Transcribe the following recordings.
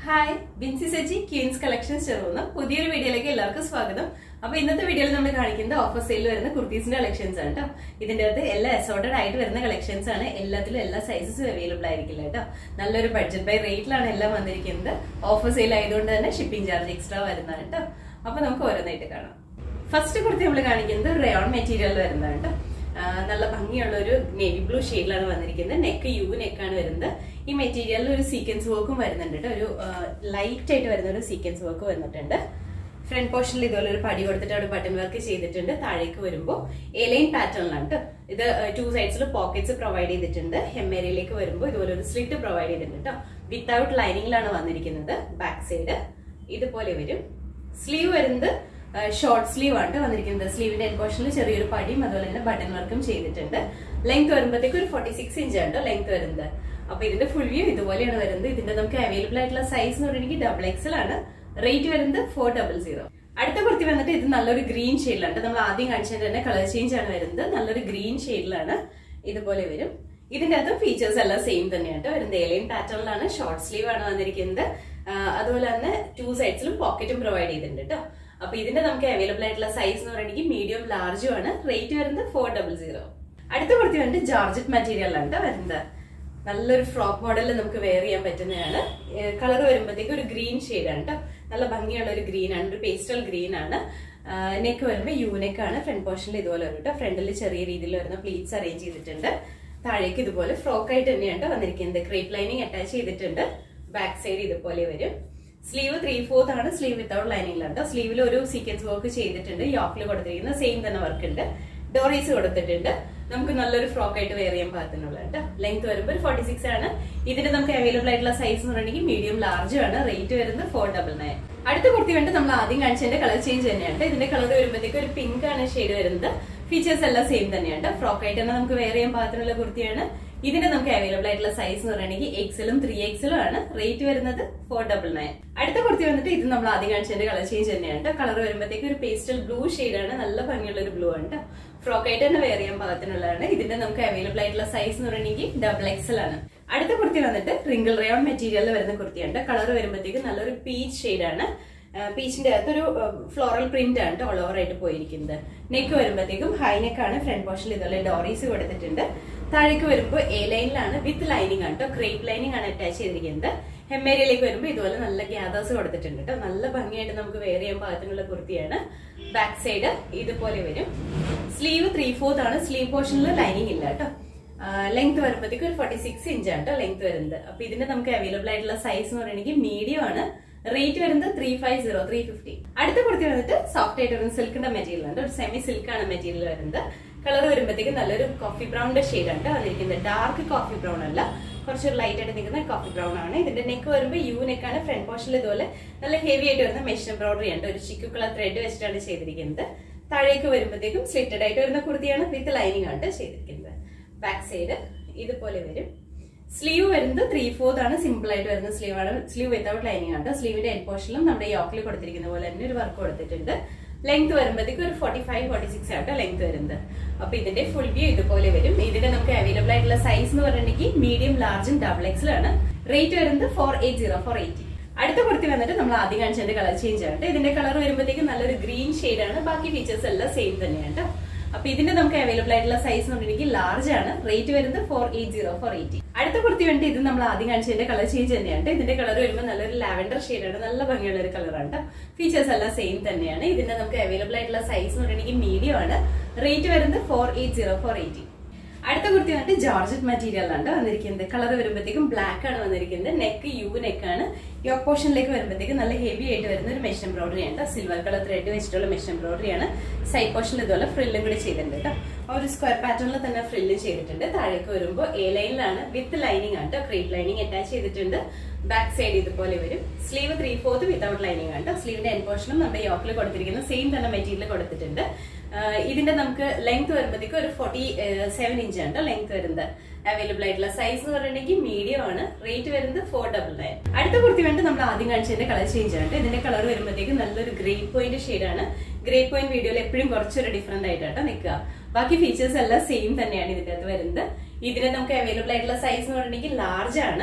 Hi Binsy Saji queens collection ചെറുന്ന പുതിയൊരു വീഡിയോയിലേക്ക് എല്ലാവർക്കും സ്വാഗതം അപ്പൊ ഇന്നത്തെ വീഡിയോയിൽ നമ്മൾ കാണിക്കുന്നത് ഓഫർ സെയിൽ വരുന്ന കുർത്തീസിന്റെ കളക്ഷൻസ് ആണ് കേട്ടോ ഇതിന്റെ അകത്ത് എല്ലാം അസോർട്ടഡ് ആയിട്ട് വരുന്ന കളക്ഷൻസ് ആണ് എല്ലാത്തിലും എല്ലാ സൈസസും അവൈലബിൾ ആയിരിക്കില്ല കേട്ടോ നല്ലൊരു ബഡ്ജറ്റ് ബൈ റേറ്റിലാണ് എല്ലാം വന്നിരിക്കുന്നത് ഓഫർ സെയിൽ ആയതുകൊണ്ട് തന്നെ ഷിപ്പിംഗ് ചാർജ് എക്സ്ട്രാ വരുന്നതാണ് കേട്ടോ അപ്പൊ നമുക്ക് ഓരോന്നായിട്ട് കാണാം ഫസ്റ്റ് കുർത്തി നമ്മൾ കാണിക്കുന്നത് റയോൺ മെറ്റീരിയൽ വരുന്നതാണ് കേട്ടോ ആ, നല്ല ഭംഗിയുള്ള ഒരു നേവി ബ്ലൂ ഷെയ്ഡിലാണ് വന്നിരിക്കുന്നത് നെക്ക് യു നെക്കാണ് വരുന്നത് ഈ മെറ്റീരിയലിൽ ഒരു സീക്വൻസ് വർക്കും വരുന്നുണ്ട് കേട്ടോ ഒരു ലൈറ്റ് ആയിട്ട് വരുന്ന ഒരു സീക്വൻസ് വർക്ക് വന്നിട്ടുണ്ട് ഫ്രണ്ട് പോർഷനിൽ ഇതുപോലെ ഒരു പടി കൊടുത്തിട്ട് അവിടെ ബട്ടൺ വർക്ക് ചെയ്തിട്ടുണ്ട് താഴേക്ക് വരുമ്പോൾ എലൈൻ പാറ്റേണിലാണ് കേട്ടോ ഇത് ടു സൈഡ്സിൽ പോക്കറ്റ്സ് പ്രൊവൈഡ് ചെയ്തിട്ടുണ്ട് ഹെമ്മേരിയിലേക്ക് വരുമ്പോൾ ഇതുപോലെ ഒരു സ്ലിറ്റ് പ്രൊവൈഡ് ചെയ്തിട്ടുണ്ട് കേട്ടോ വിത്തൗട്ട് ലൈനിങ്ങിലാണ് വന്നിരിക്കുന്നത് ബാക്ക് സൈഡ് ഇതുപോലെ വരും സ്ലീവ് വരുന്നത് ഷോർട്ട് സ്ലീവ് ആണ് വന്നിരിക്കുന്നത് സ്ലീവിന്റെ എൻ പോർഷനിൽ ചെറിയൊരു പടിയും അതുപോലെ തന്നെ ബട്ടൺ വർക്കും ചെയ്തിട്ടുണ്ട് ലെങ്ത് വരുമ്പോഴത്തേക്ക് ഒരു ഫോർട്ടി സിക്സ് ഇഞ്ച് ആണ് ലെങ്ത് വരുന്നത് അപ്പൊ ഇതിന്റെ ഫുൾ വ്യൂ ഇതുപോലെയാണ് വരുന്നത് ഇതിന്റെ നമുക്ക് അവൈലബിൾ ആയിട്ടുള്ള സൈസ് എന്ന് പറയുന്നത് ഡബിൾ എക്സൽ ആണ് റേറ്റ് വരുന്നത് ഫോർ ഡബിൾ സീറോ അടുത്ത കുർത്തി വന്നിട്ട് ഇത് നല്ലൊരു ഗ്രീൻ ഷെയ്ഡിലാണ് നമ്മൾ ആദ്യം കാണിച്ചത് തന്നെ കളർ ചേഞ്ച് ആണ് വരുന്നത് നല്ലൊരു ഗ്രീൻ ഷെയ്ഡിലാണ് ഇതുപോലെ വരും ഇതിന്റെ അകത്ത് ഫീച്ചേഴ്സ് എല്ലാം സെയിം തന്നെയാണ് വരുന്നത് ഏലിയൻ പാറ്റേണിലാണ് ഷോർട്ട് സ്ലീവ് ആണ് വന്നിരിക്കുന്നത് ആ, അതുപോലെ തന്നെ ടു സൈഡ്സിലും പോക്കറ്റും പ്രൊവൈഡ് ചെയ്തിട്ടുണ്ട് കേട്ടോ അപ്പൊ ഇതിന്റെ നമുക്ക് അവൈലബിൾ ആയിട്ടുള്ള സൈസ് എന്ന് പറയുന്നത് മീഡിയം ലാർജും ആണ് റേറ്റ് വരുന്നത് ഫോർ ഡബിൾ സീറോ അടുത്ത കുർത്തി വന്നിട്ട് ജോർജറ്റ് മെറ്റീരിയലാണ് കേട്ടോ വരുന്നത് നല്ലൊരു ഫ്രോക്ക് മോഡലിൽ നമുക്ക് വെയർ ചെയ്യാൻ പറ്റുന്നതാണ് കളർ വരുമ്പോഴത്തേക്ക് ഒരു ഗ്രീൻ ആണ് കേട്ടോ നല്ല ഭംഗിയുള്ള ഒരു ഗ്രീൻ ആണ് ഒരു പേസ്റ്റൽ ഗ്രീൻ ആണ് നെക്ക് വരുമ്പോൾ യു നെക്ക് ആണ് ഫ്രണ്ട് പോർഷനിൽ ഇതുപോലെ വരും കേട്ടോ ഫ്രണ്ടിൽ ചെറിയ രീതിയിൽ വരുന്ന പ്ലീറ്റ്സ് അറേഞ്ച് ചെയ്തിട്ടുണ്ട് താഴേക്ക് ഇതുപോലെ ഫ്രോക്ക് ആയിട്ട് തന്നെയാണ് ട്ടോ വന്നിരിക്കുന്നത് ക്രേപ്പ് ലൈനിങ് അറ്റാച്ച് ചെയ്തിട്ടുണ്ട് ബാക്ക് സൈഡ് ഇതുപോലെ വരും സ്ലീവ് ത്രീ ഫോർത്ത് ആണ് സ്ലീവ് വിത്തൗട്ട് ലൈനിങ്ങിലാണ് കേട്ടോ സ്ലീവിൽ ഒരു സീക്വൻസ് വർക്ക് ചെയ്തിട്ടുണ്ട് യോക്കിൽ കൊടുത്തിരിക്കുന്ന സെയിം തന്നെ വർക്ക് ഉണ്ട് ഡോറീസ് കൊടുത്തിട്ടുണ്ട് നമുക്ക് നല്ലൊരു ഫ്രോക്ക് ആയിട്ട് വെയർ ചെയ്യാൻ പാകത്തിനുള്ള കേട്ടോ ലെങ്ത് വരുമ്പോൾ ഒരു ഫോർട്ടി സിക്സ് ആണ് ഇതിന്റെ നമുക്ക് അവൈലബിൾ ആയിട്ടുള്ള സൈസ് എന്ന് പറയുന്നത് മീഡിയം ലാർജ് ആണ് റേറ്റ് വരുന്നത് ഫോർ ഡബിൾ നയൻ അടുത്ത കുർത്തി വേണ്ടി നമ്മൾ ആദ്യം കാണിച്ചതിന്റെ കളർ ചേഞ്ച് തന്നെയാണ് ഇതിന്റെ കളർ വരുമ്പോഴത്തേക്ക് ഒരു പിങ്ക് ആണ് ഷെയ്ഡ് വരുന്നത് ഫീച്ചേഴ്സ് എല്ലാം സെയിം തന്നെയാണ് ഫ്രോക്ക് ആയിട്ട് തന്നെ നമുക്ക് വെയർ ചെയ്യാൻ പാകത്തിനുള്ള കുർത്തിയാണ് ഇതിന്റെ നമുക്ക് അവൈലബിൾ ആയിട്ടുള്ള സൈസ് എന്ന് പറയുന്നത് എക്സലും ത്രീ എക്സലും ആണ് റേറ്റ് വരുന്നത് ഫോർ ഡബിൾ നയൻ അടുത്ത കുർത്തി വന്നിട്ട് ഇത് നമ്മൾ ആദ്യം കാണിച്ചതിന്റെ കളർ ചേഞ്ച് തന്നെയാണ് കളർ വരുമ്പോഴത്തേക്ക് ഒരു പേസ്റ്റൽ ബ്ലൂ ആണ് നല്ല ഭംഗിയുള്ള ഒരു ബ്ലൂ ആണ് ഫ്രോക്ക് ആയിട്ട് തന്നെ വെയർ ചെയ്യാൻ പാകത്തിനുള്ളതാണ് ഇതിന്റെ നമുക്ക് അവൈലബിൾ ആയിട്ടുള്ള സൈസ് എന്ന് പറയുന്നത് ഡബിൾ എക്സൽ ആണ് അടുത്ത കുർത്തി വന്നിട്ട് റിങ്കിൾ റയോൺ മെറ്റീരിയലിൽ വരുന്ന കുർത്തിയാണ് കളർ വരുമ്പോഴത്തേക്ക് നല്ലൊരു പീച്ച് ആണ് പീച്ചിന്റെ അകത്ത് ഒരു ഫ്ലോറൽ പ്രിന്റ് ആണ് ഓൾ ഓവർ ആയിട്ട് പോയിരിക്കുന്നത് നെക്ക് വരുമ്പോഴത്തേക്കും ഹൈ നെക്ക് ആണ് ഫ്രണ്ട് പോർഷനിൽ ഇതുപോലെ ഡോറീസ് കൊടുത്തിട്ടുണ്ട് താഴേക്ക് വരുമ്പോൾ എ ലൈനിലാണ് വിത്ത് ലൈനിങ് ആണ് കേട്ടോ ക്രേപ്പ് ലൈനിങ് ആണ് അറ്റാച്ച് ചെയ്തിരിക്കുന്നത് ഹെമ്മേരിയയിലേക്ക് വരുമ്പോൾ ഇതുപോലെ നല്ല ഗ്യാദേഴ്സ് കൊടുത്തിട്ടുണ്ട് കേട്ടോ നല്ല ഭംഗിയായിട്ട് നമുക്ക് വെയർ ചെയ്യാൻ പാകത്തിനുള്ള കുർത്തിയാണ് ബാക്ക് സൈഡ് ഇതുപോലെ വരും സ്ലീവ് ത്രീ ഫോർത്ത് ആണ് സ്ലീവ് പോർഷനിൽ ലൈനിങ് ഇല്ല കേട്ടോ ലെങ്ത് വരുമ്പോഴത്തേക്ക് ഒരു ഫോർട്ടി സിക്സ് ഇഞ്ച് ആണ് കേട്ടോ ലെങ്ത് വരുന്നത് അപ്പൊ ഇതിന്റെ നമുക്ക് അവൈലബിൾ ആയിട്ടുള്ള സൈസ് എന്ന് പറയുന്നത് മീഡിയം ആണ് റേറ്റ് വരുന്നത് three five zero three fifty അടുത്ത കുർത്തി വന്നിട്ട് സോഫ്റ്റ് ആയിട്ട് വരുന്ന സിൽക്കിന്റെ മെറ്റീരിയൽ ഉണ്ട് ഒരു സെമി സിൽക്ക് ആണ് മെറ്റീരിയൽ വരുന്നത് കളർ വരുമ്പോഴത്തേക്ക് നല്ലൊരു കോഫി ബ്രൗണിന്റെ ഷെയ്ഡ് ആണ് വന്നിരിക്കുന്നത് ഡാർക്ക് കോഫി ബ്രൗൺ അല്ല കുറച്ചൊരു ലൈറ്റ് ആയിട്ട് നിൽക്കുന്ന കോഫി ബ്രൗൺ ആണ് ഇതിന്റെ നെക്ക് വരുമ്പോൾ യു നെക്ക് ആണ് ഫ്രണ്ട് പോർഷനിൽ ഇതുപോലെ നല്ല ഹെവി ആയിട്ട് വരുന്ന മെഷീൻ എംബ്രോയിഡറി ഉണ്ട് ഒരു ചിക്കു കളർ ത്രെഡ് വെച്ചിട്ടാണ് ചെയ്തിരിക്കുന്നത് താഴേക്ക് വരുമ്പോഴത്തേക്കും സ്ലിറ്റഡ് ആയിട്ട് വരുന്ന കുർത്തിയാണ് വിത്ത് ലൈനിങ് ആണ് ചെയ്തിരിക്കുന്നത് ബാക്ക് സൈഡ് ഇതുപോലെ വരും സ്ലീവ് വരുന്നത് ത്രീ ഫോർത്ത് ആണ് സിമ്പിൾ ആയിട്ട് വരുന്ന സ്ലീവ് ആണ് സ്ലീവ് വിത്തൗട്ട് ലൈനിങ് ആണ് സ്ലീവിന്റെ എൻ പോർഷനിലും നമ്മുടെ യോക്കിൽ കൊടുത്തിരിക്കുന്ന പോലെ തന്നെ ഒരു വർക്ക് കൊടുത്തിട്ടുണ്ട് ലെങ്ത് വരുമ്പോഴത്തേക്ക് ഒരു ഫോർട്ടി ഫൈവ് ഫോർട്ടി സിക്സ് ആയിട്ട് ലെങ്ത് വരുന്നത് അപ്പൊ ഇതിന്റെ ഫുൾ വ്യൂ ഇതുപോലെ വരും ഇതിന്റെ നമുക്ക് അവൈലബിൾ ആയിട്ടുള്ള സൈസ് എന്ന് പറഞ്ഞിട്ടുണ്ടെങ്കിൽ മീഡിയം ലാർജും ഡബിൾ എക്സൽ ആണ് റേറ്റ് വരുന്നത് four eight zero four eighty അടുത്ത കുർത്തി വന്നിട്ട് നമ്മൾ ആദ്യം കാണിച്ചതിന്റെ കളർ ചേഞ്ച് ആണ് ഇതിന്റെ കളർ വരുമ്പോഴത്തേക്ക് നല്ലൊരു ഗ്രീൻ ഷെയ്ഡ് ആണ് ബാക്കി ഫീച്ചേഴ്സ് എല്ലാം സെയിം തന്നെയാണ് കേട്ടോ അപ്പൊ ഇതിന്റെ നമുക്ക് അവൈലബിൾ ആയിട്ടുള്ള സൈസ് എന്ന് പറഞ്ഞിട്ടുണ്ടെങ്കിൽ ലാർജ് ആണ് റേറ്റ് വരുന്നത് four eight zero four eighty അടുത്ത കുർത്തി വേണ്ടി ഇത് നമ്മൾ ആദ്യം കാണിച്ചതിന്റെ കളർ ചേഞ്ച് തന്നെയാണ് ഇതിന്റെ കളർ വരുമ്പോൾ നല്ലൊരു ലാവൻഡർ ആണ് നല്ല ഭംഗിയുള്ള ഒരു കളറാണ് കേട്ടോ ഫീച്ചേഴ്സ് എല്ലാം സെയിം തന്നെയാണ് ഇതിന്റെ നമുക്ക് അവൈലബിൾ ആയിട്ടുള്ള സൈസ് എന്ന് പറഞ്ഞിട്ടുണ്ടെങ്കിൽ മീഡിയം ആണ് റേറ്റ് വരുന്നത് four eight zero four eighty അടുത്ത കുർത്തി വന്നിട്ട് ജോർജറ്റ് മെറ്റീരിയൽ ആണ് വന്നിരിക്കുന്നത് കളർ വരുമ്പോഴത്തേക്കും ബ്ലാക്ക് ആണ് വന്നിരിക്കുന്നത് നെക്ക് യു നെക്ക് ആണ് യോക്ക് പോർഷനിലേക്ക് വരുമ്പോഴത്തേക്കും നല്ല ഹെവി ആയിട്ട് വരുന്ന ഒരു മെഷീൻ എംബ്രോയിഡറി ആണ് സിൽവർ കളർ ത്രെഡ് വെച്ചിട്ടുള്ള മെഷീൻ എംബ്രോയിഡറി ആണ് സൈഡ് പോർഷനിൽ ഇതുപോലെ ഫ്രില്ലും കൂടി ചെയ്തിട്ടുണ്ട് കേട്ടോ ആ ഒരു സ്ക്വയർ പാറ്റേണിൽ തന്നെ ഫ്രില്ല് ചെയ്തിട്ടുണ്ട് താഴേക്ക് വരുമ്പോൾ എ ലൈനിലാണ് വിത്ത് ലൈനിങ് ആണ് കേട്ടോ ക്രീപ്പ് ലൈനിങ് അറ്റാച്ച് ചെയ്തിട്ടുണ്ട് ബാക്ക് സൈഡ് ഇതുപോലെ വരും sleeve three fourth without lining ആണ് കേട്ടോ സ്ലീവിന്റെ എൻ പോർഷനും നമ്മുടെ യോക്കിൽ കൊടുത്തിരിക്കുന്ന സെയിം തന്നെ മെറ്റീരിയൽ കൊടുത്തിട്ടുണ്ട് ആഹ് ഇതിന്റെ നമുക്ക് ലെങ്ത് വരുമ്പോഴത്തേക്ക് ഒരു ഫോർട്ടി സെവൻ ഇഞ്ച് ആണ് ലെങ്ത് വരുന്നത് അവൈലബിൾ ആയിട്ടുള്ള സൈസ് എന്ന് പറഞ്ഞിട്ടുണ്ടെങ്കിൽ മീഡിയം ആണ് റേറ്റ് വരുന്നത് ഫോർ ഡബിൾ നയൻ അടുത്ത കുർത്തി വേണ്ടി നമ്മൾ ആദ്യം കാണിച്ചതിന്റെ കളർ ചേഞ്ച് ആണ് ഇതിന്റെ കളർ വരുമ്പോഴത്തേക്ക് നല്ലൊരു ഗ്രേ പോയിന്റ് ഷെയ്ഡ് ആണ് ഗ്രേ പോയിന്റ് വീഡിയോയിൽ എപ്പോഴും കുറച്ചൊരു ഡിഫറെന്റ് ആയിട്ടാണ് നിൽക്കുക ബാക്കി ഫീച്ചേഴ്സ് എല്ലാം സെയിം തന്നെയാണ് ഇതിന്റെ അകത്ത് വരുന്നത് ഇതിന് നമുക്ക് അവൈലബിൾ ആയിട്ടുള്ള സൈസ് എന്ന് പറഞ്ഞിട്ടുണ്ടെങ്കിൽ ലാർജ് ആണ്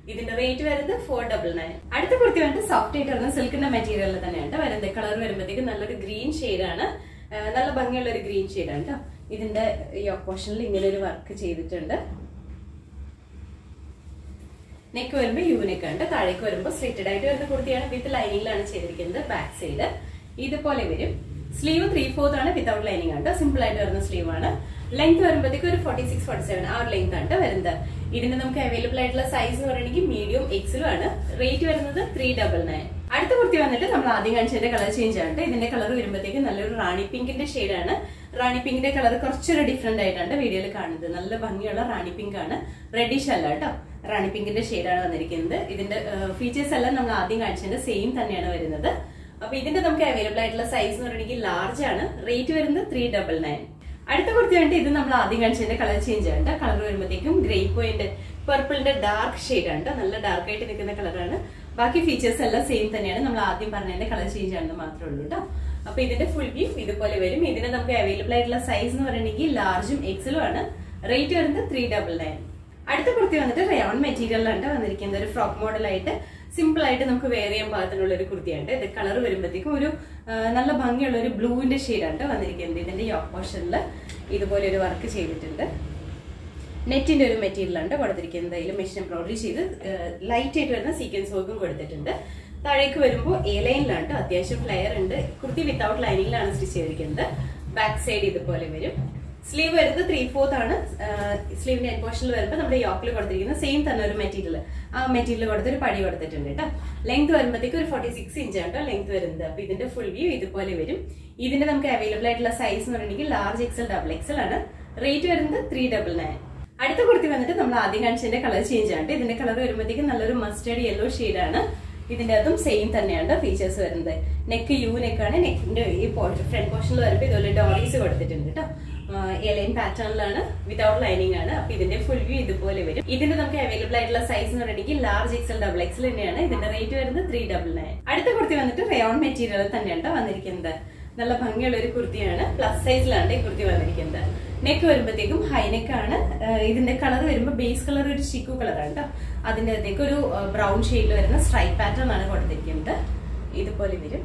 ഇതിന്റെ റേറ്റ് വരുന്നത് ഫോർ ഡബിൾ നയൻ അടുത്ത കുർത്തി വന്നിട്ട് സോഫ്റ്റ് ആയിട്ട് വരുന്ന സിൽക്കിന്റെ മെറ്റീരിയലിൽ തന്നെയാണ് വരുന്നത് കളർ വരുമ്പോഴത്തേക്ക് നല്ലൊരു ഗ്രീൻ ആണ് നല്ല ഭംഗിയുള്ള ഒരു ഗ്രീൻ ആണ് കേട്ടോ ഇതിന്റെ ഈ ഓപ്പോഷനിൽ ഇങ്ങനെ ഒരു വർക്ക് ചെയ്തിട്ടുണ്ട് നെക്ക് വരുമ്പോൾ യൂനെക്ക് ഉണ്ട് താഴേക്ക് വരുമ്പോൾ സ്ലിറ്റഡ് ആയിട്ട് വരുന്ന കുർത്തിയാണ് വിത്ത് ലൈനിങ്ങിലാണ് ചെയ്തിരിക്കുന്നത് ബാക്ക് സൈഡ് ഇതുപോലെ വരും സ്ലീവ് ത്രീ ഫോർത്ത് ആണ് വിത്തൗട്ട് ലൈനിങ് ആണ് സിമ്പിൾ ആയിട്ട് വരുന്ന സ്ലീവ് ആണ് ലെങ്ത് വരുമ്പോഴത്തേക്ക് ഒരു ഫോർട്ടി സിക്സ് ഫോർട്ടി സെവൻ ആ ഒരു ലെങ്ത് ആണ് വരുന്നത് ഇതിന് നമുക്ക് അവൈലബിൾ ആയിട്ടുള്ള സൈസ് എന്ന് പറയുകയാണെങ്കിൽ മീഡിയം എക്സിലും ആണ് റേറ്റ് വരുന്നത് ത്രീ ഡബിൾ നയൻ അടുത്ത കുർത്തി വന്നിട്ട് നമ്മൾ ആദ്യം കാണിച്ചതിന്റെ കളർ ചേഞ്ച് ആണ് ഇതിന്റെ കളർ വരുമ്പോഴത്തേക്ക് നല്ലൊരു റാണി പിങ്കിന്റെ ആണ് റാണി പിങ്കിന്റെ കളർ കുറച്ചൊരു ഡിഫറെന്റ് ആയിട്ടാണ് വീഡിയോയിൽ കാണുന്നത് നല്ല ഭംഗിയുള്ള റാണി പിങ്ക് ആണ് റെഡിഷ് അല്ല കേട്ടോ റാണി പിങ്കിന്റെ ആണ് വന്നിരിക്കുന്നത് ഇതിന്റെ ഫീച്ചേഴ്സ് എല്ലാം നമ്മൾ ആദ്യം കാണിച്ചതിന്റെ സെയിം തന്നെയാണ് വരുന്നത് അപ്പൊ ഇതിന്റെ നമുക്ക് അവൈലബിൾ ആയിട്ടുള്ള സൈസ് എന്ന് പറയുന്നത് ലാർജ് ആണ് റേറ്റ് വരുന്നത് ത്രീ ഡബിൾ നയൻ അടുത്ത കുർത്തി വേണ്ടി ഇത് നമ്മൾ ആദ്യം കാണിച്ചതിന്റെ കളർ ചേഞ്ച് ആണ് കളർ വരുമ്പോഴത്തേക്കും ഗ്രേ പോയിന്റ് പർപ്പിളിന്റെ ഡാർക്ക് ഷെയ്ഡ് ആണ് നല്ല ഡാർക്ക് ആയിട്ട് നിൽക്കുന്ന കളറാണ് ബാക്കി ഫീച്ചേഴ്സ് എല്ലാം സെയിം തന്നെയാണ് നമ്മൾ ആദ്യം പറഞ്ഞതിന്റെ കളർ ചേഞ്ച് ആണെന്ന് മാത്രമേ ഉള്ളൂ കേട്ടോ അപ്പൊ ഇതിന്റെ ഫുൾ വ്യൂ ഇതുപോലെ വരും ഇതിന് നമുക്ക് അവൈലബിൾ ആയിട്ടുള്ള സൈസ് എന്ന് പറയുകയാണെങ്കിൽ ലാർജും എക്സലും ആണ് റേറ്റ് വരുന്നത് ത്രീ ഡബിൾ നയൻ അടുത്ത കുർത്തി വന്നിട്ട് റയോൺ മെറ്റീരിയലാണ് വന്നിരിക്കുന്നത് ഒരു ഫ്രോക്ക് മോഡലായിട്ട് സിമ്പിൾ ആയിട്ട് നമുക്ക് വെയർ ചെയ്യാൻ പാകത്തിനുള്ള ഒരു കുർത്തിയാണ് ഇത് കളർ വരുമ്പോഴത്തേക്കും ഒരു നല്ല ഭംഗിയുള്ള ഒരു ബ്ലൂവിന്റെ ഷെയ്ഡാണ് വന്നിരിക്കുന്നത് ഇതിന്റെ യോക്ക് പോർഷനിൽ ഇതുപോലെ ഒരു വർക്ക് ചെയ്തിട്ടുണ്ട് നെറ്റിന്റെ ഒരു മെറ്റീരിയലാണ് കൊടുത്തിരിക്കുന്നത് അതിൽ മെഷീൻ എംബ്രോയിഡറി ചെയ്ത് ലൈറ്റ് ആയിട്ട് വരുന്ന സീക്വൻസ് വർക്കും കൊടുത്തിട്ടുണ്ട് താഴേക്ക് വരുമ്പോൾ എ ലൈനിലാണ് അത്യാവശ്യം ഫ്ലെയർ ഉണ്ട് കുർത്തി വിത്തൗട്ട് ലൈനിങ്ങിലാണ് സ്റ്റിച്ച് ചെയ്തിരിക്കുന്നത് ബാക്ക് സൈഡ് ഇതുപോലെ വരും സ്ലീവ് വരുന്നത് ത്രീ ഫോർത്ത് ആണ് സ്ലീവിന്റെ എൻ പോർഷനിൽ വരുമ്പോൾ നമ്മുടെ യോക്കിൽ കൊടുത്തിരിക്കുന്ന സെയിം തന്നെ ഒരു മെറ്റീരിയൽ ആ മെറ്റീരിയൽ കൊടുത്ത് ഒരു പടി കൊടുത്തിട്ടുണ്ട് കേട്ടോ ലെങ്ത് വരുമ്പോഴത്തേക്ക് ഒരു ഫോർട്ടി സിക്സ് ഇഞ്ച് ആണ് ലെങ്ത് വരുന്നത് അപ്പൊ ഇതിന്റെ ഫുൾ വ്യൂ ഇതുപോലെ വരും ഇതിന്റെ നമുക്ക് അവൈലബിൾ ആയിട്ടുള്ള സൈസ് എന്ന് പറയുന്നത് ലാർജ് എക്സൽ ഡബിൾ എക്സൽ ആണ് റേറ്റ് വരുന്നത് ത്രീ ഡബിൾ നയൻ അടുത്ത കുർത്തി വന്നിട്ട് നമ്മൾ ആദ്യം കാണിച്ചതിന്റെ കളർ ചേഞ്ച് ആണ് ഇതിന്റെ കളർ വരുമ്പോഴത്തേക്ക് നല്ലൊരു മസ്റ്റേഡ് യെല്ലോ ആണ് ഇതിന്റെ അതും സെയിം തന്നെയാണ് ഫീച്ചേഴ്സ് വരുന്നത് നെക്ക് യു നെക്കാണ് നെക്കിന്റെ ഈ ഫ്രണ്ട് പോർഷനിൽ വരുമ്പോൾ ഇതുപോലെ ഡോറീസ് കൊടുത്തിട്ടുണ്ട് കേട്ടോ എലൈൻ പാറ്റേണിലാണ് വിതൗട്ട് ലൈനിങ് ആണ് അപ്പൊ ഇതിന്റെ ഫുൾ വ്യൂ ഇതുപോലെ വരും ഇതിന്റെ നമുക്ക് അവൈലബിൾ ആയിട്ടുള്ള സൈസ് എന്ന് പറയുന്നത് ലാർജ് എക്സൽ ഡബിൾ എക്സൽ തന്നെയാണ് ഇതിന്റെ റേറ്റ് വരുന്നത് ത്രീ ഡബിൾ നയൻ അടുത്ത കുർത്തി വന്നിട്ട് റയോൺ മെറ്റീരിയൽ തന്നെയാണ് വന്നിരിക്കുന്നത് നല്ല ഭംഗിയുള്ള ഒരു കുർത്തിയാണ് പ്ലസ് സൈസിലാണ് ഈ കുർത്തി വന്നിരിക്കുന്നത് നെക്ക് വരുമ്പോഴത്തേക്കും ഹൈനെക്ക് ആണ് ഇതിന്റെ കളർ വരുമ്പോൾ ബേസ് കളർ ഒരു ചിക്കു കളറാണ് കേട്ടോ അതിന്റെ അകത്തേക്ക് ഒരു ബ്രൗൺ ഷെയ്ഡിൽ വരുന്ന സ്ട്രൈപ്പ് പാറ്റേൺ ആണ് കൊടുത്തിരിക്കുന്നത് ഇതുപോലെ വരും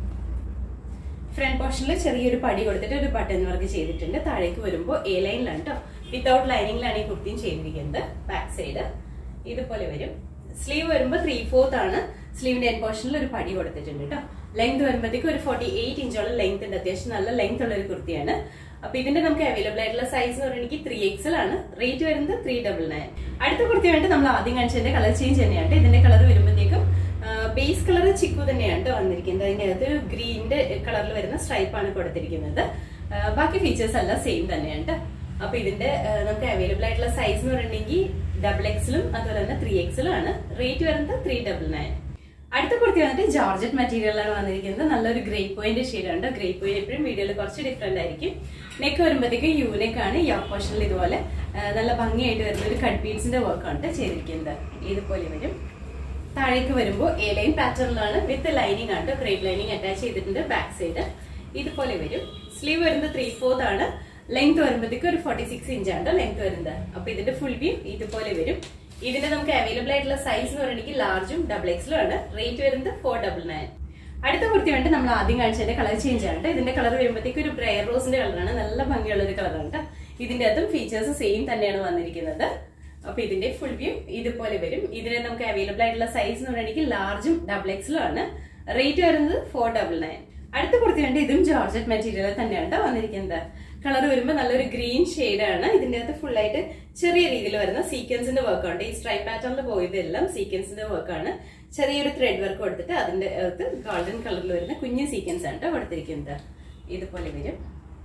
ഫ്രണ്ട് പോർഷനിൽ ചെറിയൊരു പടി കൊടുത്തിട്ട് ഒരു ബട്ടൺ വർക്ക് ചെയ്തിട്ടുണ്ട് താഴേക്ക് വരുമ്പോൾ എ ലൈനിലാണ് കേട്ടോ വിത്തൗട്ട് ലൈനിങ്ങിലാണ് ഈ കുർത്തിയും ചെയ്തിരിക്കുന്നത് ബാക്ക് സൈഡ് ഇതുപോലെ വരും സ്ലീവ് വരുമ്പോൾ ത്രീ ഫോർത്ത് ആണ് സ്ലീവിന്റെ എൻ പോർഷനിൽ ഒരു പടി കൊടുത്തിട്ടുണ്ട് കേട്ടോ ലെങ്ത് വരുമ്പോഴത്തേക്ക് ഒരു ഫോർട്ടി എയ്റ്റ് ഇഞ്ചോളം ലെങ്ത് ഉണ്ട് അത്യാവശ്യം നല്ല ലെങ്ത് ഉള്ള ഒരു കുർത്തിയാണ് അപ്പൊ ഇതിന്റെ നമുക്ക് അവൈലബിൾ ആയിട്ടുള്ള സൈസ് എന്ന് പറയുന്നത് ത്രീ എക്സൽ ആണ് റേറ്റ് വരുന്നത് ത്രീ ഡബിൾ നയൻ അടുത്ത കുർത്തി വേണ്ടി നമ്മൾ ആദ്യം കാണിച്ചതിന്റെ കളർ ചേഞ്ച് തന്നെയാണ് ഇതിന്റെ കളർ വരുമ്പോഴത്തേക്കും ബേസ് കളർ ചിക്കു തന്നെയാണ് വന്നിരിക്കുന്നത് അതിന്റെ അകത്ത് ഒരു ഗ്രീനിന്റെ കളറിൽ വരുന്ന സ്ട്രൈപ്പ് ആണ് കൊടുത്തിരിക്കുന്നത് ബാക്കി ഫീച്ചേഴ്സ് എല്ലാം സെയിം തന്നെയാണ് അപ്പൊ ഇതിന്റെ നമുക്ക് അവൈലബിൾ ആയിട്ടുള്ള സൈസ് എന്ന് പറയുന്നെങ്കിൽ ഡബിൾ എക്സിലും അതുപോലെ തന്നെ ത്രീ എക്സിലും ആണ് റേറ്റ് വരുന്നത് ത്രീ ഡബിൾ നയൻ അടുത്ത കുർത്തി വന്നിട്ട് ജോർജറ്റ് മെറ്റീരിയലാണ് വന്നിരിക്കുന്നത് നല്ലൊരു ഗ്രേ പോയിന്റ് ഷെയ്ഡുണ്ട് ഗ്രേ പോയിന്റ് എപ്പോഴും വീഡിയോയിൽ കുറച്ച് ഡിഫറെന്റ് ആയിരിക്കും നെക്ക് വരുമ്പോഴത്തേക്ക് യൂനെക്ക് ആണ് ഈ പോർഷനിൽ ഇതുപോലെ നല്ല ഭംഗിയായിട്ട് വരുന്ന ഒരു കട്ട് ബീഡ്സിന്റെ വർക്കാണ് ചെയ്തിരിക്കുന്നത് ഇതുപോലെ വരും താഴേക്ക് വരുമ്പോൾ എ ലൈൻ പാറ്റേണിലാണ് വിത്ത് ലൈനിങ് ആണ് ക്രേപ്പ് ലൈനിങ് അറ്റാച്ച് ചെയ്തിട്ടുണ്ട് ബാക്ക് സൈഡ് ഇതുപോലെ വരും സ്ലീവ് വരുന്നത് ത്രീ ഫോർത്ത് ആണ് ലെങ്ത് വരുമ്പോഴത്തേക്ക് ഒരു ഫോർട്ടി സിക്സ് ഇഞ്ച് ആണ് ലെങ്ത് വരുന്നത് അപ്പൊ ഇതിന്റെ ഫുൾ വ്യൂ ഇതുപോലെ വരും ഇതിന്റെ നമുക്ക് അവൈലബിൾ ആയിട്ടുള്ള സൈസ് എന്ന് പറയുന്നത് ലാർജും ഡബിൾ എക്സിലും ആണ് റേറ്റ് വരുന്നത് ഫോർ ഡബിൾ നയൻ അടുത്ത കുർത്തി വേണ്ടി നമ്മൾ ആദ്യം കാണിച്ചതിന്റെ കളർ ചേഞ്ച് ആണ് ഇതിന്റെ കളർ വരുമ്പോഴത്തേക്ക് ഒരു ബ്രയർ റോസിന്റെ കളറാണ് നല്ല ഭംഗിയുള്ള ഒരു കളറാണ് ഇതിന്റെ അകത്തും ഫീച്ചേഴ്സ് സെയിം തന്നെയാണ് വന്നിരിക്കുന്നത് അപ്പൊ ഇതിന്റെ ഫുൾ വ്യൂ ഇതുപോലെ വരും ഇതിന് നമുക്ക് അവൈലബിൾ ആയിട്ടുള്ള സൈസ് എന്ന് പറയുന്നത് ലാർജും ഡബിൾ എക്സിലും ആണ് റേറ്റ് വരുന്നത് ഫോർ ഡബിൾ നയൻ അടുത്ത കുർത്തി വേണ്ടി ഇതും ജോർജറ്റ് മെറ്റീരിയൽ തന്നെയാണ് വന്നിരിക്കുന്നത് കളർ വരുമ്പോൾ നല്ലൊരു ഗ്രീൻ ആണ് ഇതിന്റെ അകത്ത് ഫുൾ ആയിട്ട് ചെറിയ രീതിയിൽ വരുന്ന സീക്വൻസിന്റെ വർക്കാണ് ഈ സ്ട്രൈപ്പ് പാറ്റേണിൽ പോയതെല്ലാം സീക്വൻസിന്റെ വർക്കാണ് ചെറിയൊരു ത്രെഡ് വർക്ക് കൊടുത്തിട്ട് അതിന്റെ അകത്ത് ഗോൾഡൻ കളറിൽ വരുന്ന കുഞ്ഞു സീക്വൻസ് ആണ് കൊടുത്തിരിക്കുന്നത് ഇതുപോലെ വരും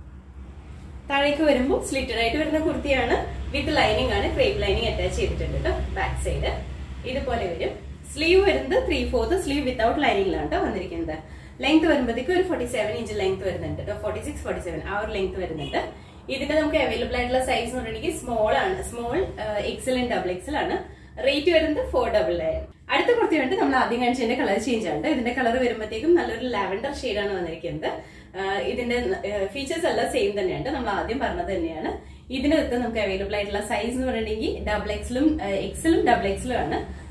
താഴേക്ക് വരുമ്പോൾ സ്ലിറ്റഡ് ആയിട്ട് വരുന്ന കുർത്തിയാണ് വിത്ത് ലൈനിങ് ആണ് ക്രേപ്പ് ലൈനിങ് അറ്റാച്ച് ചെയ്തിട്ടുണ്ട് കേട്ടോ ബാക്ക് സൈഡ് ഇതുപോലെ വരും സ്ലീവ് വരുന്നത് ത്രീ ഫോർത്ത് സ്ലീവ് വിത്തൗട്ട് ലൈനിങ്ങിലാണ് കേട്ടോ വന്നിരിക്കുന്നത് ലെങ്ത് വരുമ്പോഴത്തേക്ക് ഒരു ഫോർട്ടി സെവൻ ഇഞ്ച് ലെങ്ത് വരുന്നുണ്ട് കേട്ടോ ഫോർട്ടി സിക്സ് ഫോർട്ടി സെവൻ ആ ഒരു ലെങ്ത് വരുന്നുണ്ട് ഇതിന്റെ നമുക്ക് അവൈലബിൾ ആയിട്ടുള്ള സൈസ് എന്ന് പറഞ്ഞിട്ടുണ്ടെങ്കിൽ സ്മോൾ ആണ് small XL and double XL ആണ് റേറ്റ് വരുന്നത് ഫോർ ഡബിൾ നയൻ അടുത്ത കുർത്തി വേണ്ടി നമ്മൾ ആദ്യം കാണിച്ചതിന്റെ കളർ ചേഞ്ച് ആണ് ഇതിന്റെ കളർ വരുമ്പോഴത്തേക്കും നല്ലൊരു ലാവൻഡർ ആണ് വന്നിരിക്കുന്നത് ഇതിന്റെ ഫീച്ചേഴ്സ് എല്ലാം സെയിം തന്നെയാണ് നമ്മൾ ആദ്യം പറഞ്ഞത് തന്നെയാണ് ഇതിനകത്ത് നമുക്ക് അവൈലബിൾ ആയിട്ടുള്ള സൈസ് എന്ന് പറഞ്ഞിട്ടുണ്ടെങ്കിൽ ഡബിൾ എക്സലും എക്സലും ഡബിൾ എക്സലും ആണ്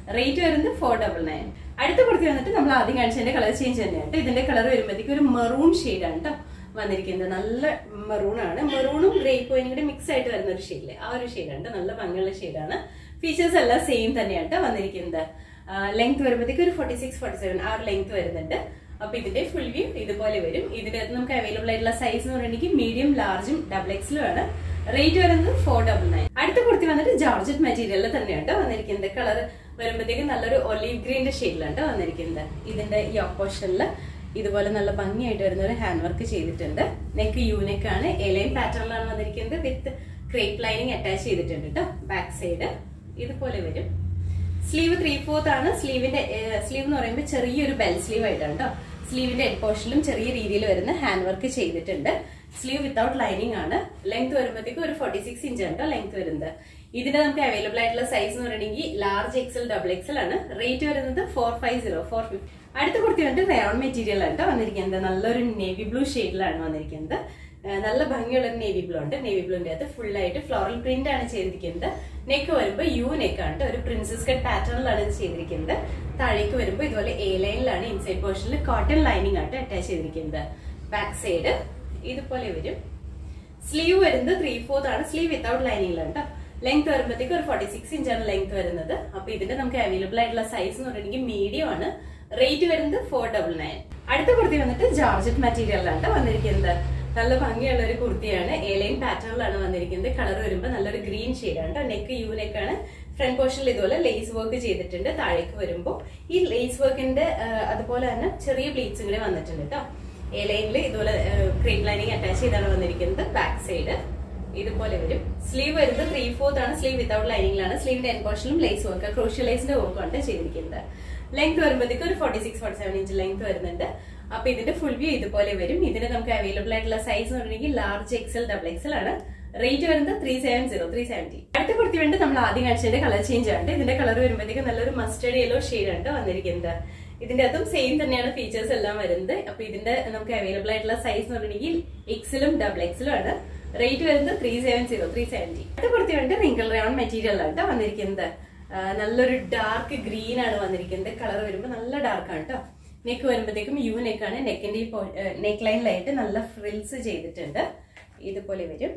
റേറ്റ് വരുന്നത് ഫോർ ഡബിൾ നയൻ അടുത്ത കുർത്തി വന്നിട്ട് നമ്മൾ ആദ്യം കാണിച്ചതിന്റെ കളർ ചേഞ്ച് തന്നെയാണ് ട്ടോ. ഇതിന്റെ കളർ വരുമ്പോഴത്തേക്ക് ഒരു മെറൂൺ ആണ് കേട്ടോ വന്നിരിക്കുന്നത് നല്ല മെറൂൺ ആണ് മെറൂണും ഗ്രേ കോയിനും കൂടി മിക്സ് ആയിട്ട് വരുന്ന ഒരു ഷെയ്ഡില് ആ ഒരു ഷെയ്ഡാണ് നല്ല ഭംഗിയുള്ള ഷെയ്ഡാണ് ഫീച്ചേഴ്സ് എല്ലാം സെയിം തന്നെയാണ് ട്ടോ വന്നിരിക്കുന്നത് ലെങ്ത് വരുമ്പോഴത്തേക്ക് ഒരു ഫോർട്ടി സിക്സ് ഫോർട്ടി സെവൻ ആ ഒരു ലെങ്ത് വരുന്നുണ്ട് അപ്പൊ ഇതിന്റെ ഫുൾ വ്യൂ ഇതുപോലെ വരും ഇതിന്റെ അകത്ത് നമുക്ക് അവൈലബിൾ ആയിട്ടുള്ള സൈസ് എന്ന് പറഞ്ഞിട്ടുണ്ടെങ്കിൽ മീഡിയം ലാർജും ഡബിൾ എക്സിലും ആണ് റേറ്റ് വരുന്നത് ഫോർ ഡബിൾ നയൻ അടുത്ത കുർത്തി വന്നിട്ട് ജോർജറ്റ് മെറ്റീരിയലിൽ തന്നെയാണ് ട്ടോ വന്നിരിക്കുന്നത് കളർ വരുമ്പോഴത്തേക്ക് നല്ലൊരു ഒലീവ് ഗ്രീന്റെ ഷെയ്ഡിലാണ് ട്ടോ വന്നിരിക്കുന്നത് ഇതിന്റെ ഈ ഓപ്പോഷനില് ഇതുപോലെ നല്ല ഭംഗിയായിട്ട് വരുന്ന ഒരു ഹാൻഡ് വർക്ക് ചെയ്തിട്ടുണ്ട് നെക്ക് യൂനെക്ക് ആണ് എലൈൻ പാറ്റേണിലാണ് വന്നിരിക്കുന്നത് വിത്ത് ക്രേപ്പ് ലൈനിങ് അറ്റാച്ച് ചെയ്തിട്ടുണ്ട് കേട്ടോ ബാക്ക് സൈഡ് ഇതുപോലെ വരും സ്ലീവ് ത്രീ ഫോർത്ത് ആണ് സ്ലീവിന്റെ സ്ലീവ് എന്ന് പറയുമ്പോൾ ചെറിയൊരു ബെൽ സ്ലീവ് ആയിട്ടാണ് കേട്ടോ സ്ലീവിന്റെ എഡ് പോർഷനിലും ചെറിയ രീതിയിൽ വരുന്ന ഹാൻഡ് വർക്ക് ചെയ്തിട്ടുണ്ട് സ്ലീവ് വിത്തൗട്ട് ലൈനിങ് ആണ് ലെങ്ത് വരുമ്പോഴത്തേക്ക് ഒരു ഫോർട്ടി സിക്സ് ഇഞ്ച് ആണ് കേട്ടോ ലെങ്ത് വരുന്നത് ഇതിന്റെ നമുക്ക് അവൈലബിൾ ആയിട്ടുള്ള സൈസ് എന്ന് പറയുന്നത് ലാർജ് എക്സൽ ഡബിൾ എക്സൽ ആണ് റേറ്റ് വരുന്നത് four five zero four fifty അടുത്ത കുർത്തി വന്നിട്ട് റയോൺ മെറ്റീരിയൽ ആണ് കേട്ടോ വന്നിരിക്കുന്നത് നല്ലൊരു നേവി ബ്ലൂ ഷെയ്ഡിലാണ് വന്നിരിക്കുന്നത് ഏഹ് നല്ല ഭംഗിയുള്ള ഒരു നേവി ബ്ലൂ ഉണ്ട് നേവി ബ്ലൂന്റെ അകത്ത് ഫുൾ ആയിട്ട് ഫ്ലോറൽ പ്രിന്റ് ആണ് ചെയ്തിരിക്കുന്നത് നെക്ക് വരുമ്പോൾ യു നെക്ക് ആണ് ട്ടോ. ഒരു പ്രിൻസസ് കട്ട് പാറ്റേണിലാണ് ഇത് ചെയ്തിരിക്കുന്നത് താഴേക്ക് വരുമ്പോൾ ഇതുപോലെ എ ലൈനിലാണ് ഇൻസൈഡ് പോർഷനിൽ കോട്ടൺ ലൈനിങ് ആയിട്ട് അറ്റാച്ച് ചെയ്തിരിക്കുന്നത് ബാക്ക് സൈഡ് ഇതുപോലെ വരും സ്ലീവ് വരുന്നത് ത്രീ ഫോർത്ത് ആണ് സ്ലീവ് വിത്തൗട്ട് ലൈനിങ്ങിലാണ് കേട്ടോ ലെങ്ത് വരുമ്പോഴത്തേക്ക് ഒരു ഫോർട്ടി സിക്സ് ഇഞ്ചാണ് ലെങ്ത് വരുന്നത് അപ്പൊ ഇതിന്റെ നമുക്ക് അവൈലബിൾ ആയിട്ടുള്ള സൈസ് എന്ന് പറഞ്ഞിട്ടുണ്ടെങ്കിൽ മീഡിയം ആണ് റേറ്റ് വരുന്നത് ഫോർ ഡബിൾ നയൻ അടുത്ത കുർത്തി വന്നിട്ട് ജോർജറ്റ് മെറ്റീരിയലാണ് ട്ടോ വന്നിരിക്കുന്നത് നല്ല ഭംഗിയുള്ള ഒരു കുർത്തിയാണ് എലൈൻ പാറ്റേണിലാണ് വന്നിരിക്കുന്നത് കളർ വരുമ്പോൾ നല്ലൊരു ഗ്രീൻ ഷെയ്ഡാണ് കേട്ടോ നെക്ക് യു നെക്കാണ് ഫ്രണ്ട് പോർഷനിൽ ഇതുപോലെ ലേസ് വർക്ക് ചെയ്തിട്ടുണ്ട് താഴേക്ക് വരുമ്പോൾ ഈ ലേസ് വർക്കിന്റെ അതുപോലെ തന്നെ ചെറിയ പ്ലീറ്റ്സും കൂടെ വന്നിട്ടുണ്ട് കേട്ടോ എ ലൈനിൽ ഇതുപോലെ ക്രീം ലൈനിങ് അറ്റാച്ച് ചെയ്താണ് വന്നിരിക്കുന്നത് ബാക്ക് സൈഡ് ഇതുപോലെ വരും സ്ലീവ് വരുന്നത് ത്രീ ഫോർത്ത് ആണ് സ്ലീവ് വിത്തൗട്ട് ലൈനിങ്ങിലാണ് സ്ലീവിന്റെ എൻ പോർഷനിലും ലേസ് വർക്ക് ക്രോഷ്യൽ ലേസിന്റെ വർക്കാണ് ചെയ്തിരിക്കുന്നത് ലെങ്ത് വരുമ്പോഴത്തേക്ക് ഒരു forty six forty seven inch length വരുന്നുണ്ട് അപ്പൊ ഇതിന്റെ ഫുൾ വ്യൂ ഇതുപോലെ വരും ഇതിന് നമുക്ക് അവൈലബിൾ ആയിട്ടുള്ള സൈസ് എന്ന് പറഞ്ഞിട്ടുണ്ടെങ്കിൽ ലാർജ് എക്സൽ ഡബിൾ എക്സൽ ആണ് റേറ്റ് വരുന്നത് three seven zero three seventy അടുത്ത കുർത്തി വേണ്ടി നമ്മൾ ആദ്യം കാണിച്ചതിന്റെ കളർ ചേഞ്ച് ആണ് ഇതിന്റെ കളർ വരുമ്പോഴത്തേക്ക് നല്ലൊരു മസ്റ്റേഡ് യെല്ലോ ഷെയ്ഡ് ആണ് ട്ടോ വന്നിരിക്കുന്നത് ഇതിന്റെ അകത്തും സെയിം തന്നെയാണ് ഫീച്ചേഴ്സ് എല്ലാം വരുന്നത് അപ്പൊ ഇതിന്റെ നമുക്ക് അവൈലബിൾ ആയിട്ടുള്ള സൈസ് എന്ന് പറഞ്ഞിട്ടുണ്ടെങ്കിൽ എക്സിലും ഡബിൾ എക്സിലും ആണ് റേറ്റ് വരുന്നത് three seven zero three seventy അടുത്ത കുർത്തി വേണ്ടി റിങ്കിൾ റയോൺ മെറ്റീരിയൽ ആണ് ട്ടോ വന്നിരിക്കുന്നത് ആ, നല്ലൊരു ഡാർക്ക് ഗ്രീൻ ആണ് വന്നിരിക്കുന്നത് കളർ വരുമ്പോൾ നല്ല ഡാർക്ക് ആണ് കേട്ടോ നെക്ക് വരുമ്പോഴത്തേക്കും യു നെക്കാണ് നെക്കിന്റെ ഈ നെക്ക് ലൈനിലായിട്ട് നല്ല ഫ്രിൽസ് ചെയ്തിട്ടുണ്ട് ഇതുപോലെ വരും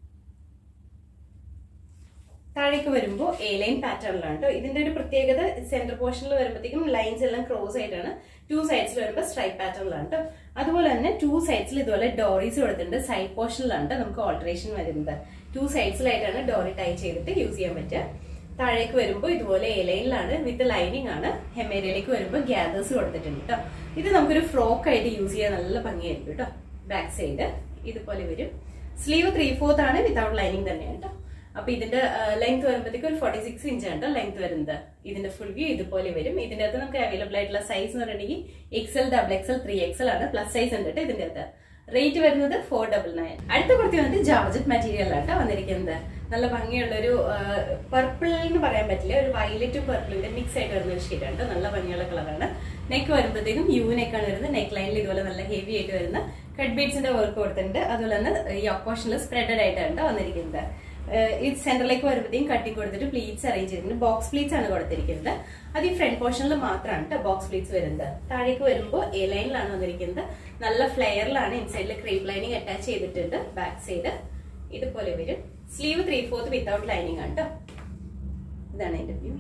താഴേക്ക് വരുമ്പോൾ എ ലൈൻ പാറ്റേണിലാണ് കേട്ടോ ഇതിന്റെ ഒരു പ്രത്യേകത സെന്റർ പോർഷനിൽ വരുമ്പോഴത്തേക്കും ലൈൻസ് എല്ലാം ക്രോസ് ആയിട്ടാണ് ടു സൈഡ്സിൽ വരുമ്പോൾ സ്ട്രൈപ്പ് പാറ്റേണിലാണ് കേട്ടോ അതുപോലെ തന്നെ ടു സൈഡ്സിൽ ഇതുപോലെ ഡോറീസ് കൊടുത്തിട്ടുണ്ട് സൈഡ് പോർഷനിലാണ് ട്ടോ നമുക്ക് ഓൾട്ടറേഷൻ വരുന്നത് ടു സൈഡ്സിലായിട്ടാണ് ഡോറി ടൈ ചെയ്തിട്ട് യൂസ് ചെയ്യാൻ പറ്റുക താഴേക്ക് വരുമ്പോൾ ഇതുപോലെ എ ലൈനിലാണ് വിത്ത് ലൈനിങ് ആണ് ഹെമേരിയയിലേക്ക് വരുമ്പോൾ ഗ്യാദേഴ്സ് കൊടുത്തിട്ടുണ്ട് കേട്ടോ ഇത് നമുക്കൊരു ഫ്രോക്ക് ആയിട്ട് യൂസ് ചെയ്യാൻ നല്ല ഭംഗിയായിരിക്കും കേട്ടോ ബാക്ക് സൈഡ് ഇതുപോലെ വരും സ്ലീവ് ത്രീ ഫോർത്ത് ആണ് വിത്തൗട്ട് ലൈനിങ് തന്നെയാണ് കേട്ടോ അപ്പൊ ഇതിന്റെ ലെങ്ത് വരുമ്പോഴത്തേക്ക് ഒരു ഫോർട്ടി സിക്സ് ഇഞ്ച് ആണ് ലെങ്ത് വരുന്നത് ഇതിന്റെ ഫുൾ വ്യൂ ഇതുപോലെ വരും ഇതിന്റെ അകത്ത് നമുക്ക് അവൈലബിൾ ആയിട്ടുള്ള സൈസ് എന്ന് പറഞ്ഞിട്ടുണ്ടെങ്കിൽ XL double XL three XL ആണ് പ്ലസ് സൈസ് ഉണ്ട് കേട്ടോ ഇതിന്റെ അകത്ത് റേറ്റ് വരുന്നത് ഫോർ ഡബിൾ നയൻ അടുത്ത കുർത്തി വന്നിട്ട് ജോർജറ്റ് മെറ്റീരിയൽ ആണ് വന്നിരിക്കുന്നത് നല്ല ഭംഗിയുള്ള ഒരു പർപ്പിൾ എന്ന് പറയാൻ പറ്റില്ല ഒരു വയലറ്റും പർപ്പിളിന്റെ മിക്സ് ആയിട്ട് വരുന്ന ഒരു ഷെയ്ഡാണ് ട്ടോ. നല്ല ഭംഗിയുള്ള കളറാണ് നെക്ക് വരുമ്പോഴത്തേക്കും യു നെക്കാണ് വരുന്നത് നെക്ക് ലൈനിൽ ഇതുപോലെ നല്ല ഹെവി ആയിട്ട് വരുന്ന കട്ട് ബീഡ്സിന്റെ വർക്ക് കൊടുത്തിട്ടുണ്ട് അതുപോലെ തന്നെ ഈ ഒപ്പോഷനിൽ സ്പ്രെഡഡ് ആയിട്ടാണ് ട്ടോ വന്നിരിക്കുന്നത് ഏഹ് ഈ സെന്ററിലേക്ക് വരുമ്പോഴത്തേക്കും കട്ടി കൊടുത്തിട്ട് പ്ലീറ്റ്സ് അറേഞ്ച് ചെയ്തിട്ടുണ്ട് ബോക്സ് പ്ലീറ്റ്സ് ആണ് കൊടുത്തിരിക്കുന്നത് അത് ഈ ഫ്രണ്ട് പോർഷനിൽ മാത്രമാണ് കേട്ടോ ബോക്സ് പ്ലീറ്റ്സ് വരുന്നത് താഴേക്ക് വരുമ്പോൾ എ ലൈനിലാണ് വന്നിരിക്കുന്നത് നല്ല ഫ്ലെയറിലാണ് ഇൻസൈഡിൽ ക്രീപ്പ് ലൈനിങ് അറ്റാച്ച് ചെയ്തിട്ടുണ്ട് ബാക്ക് സൈഡ് ഇതുപോലെ വരും sleeve three fourth without lining ആണ് കേട്ടോ ഇതാണ് എന്റെ വ്യൂ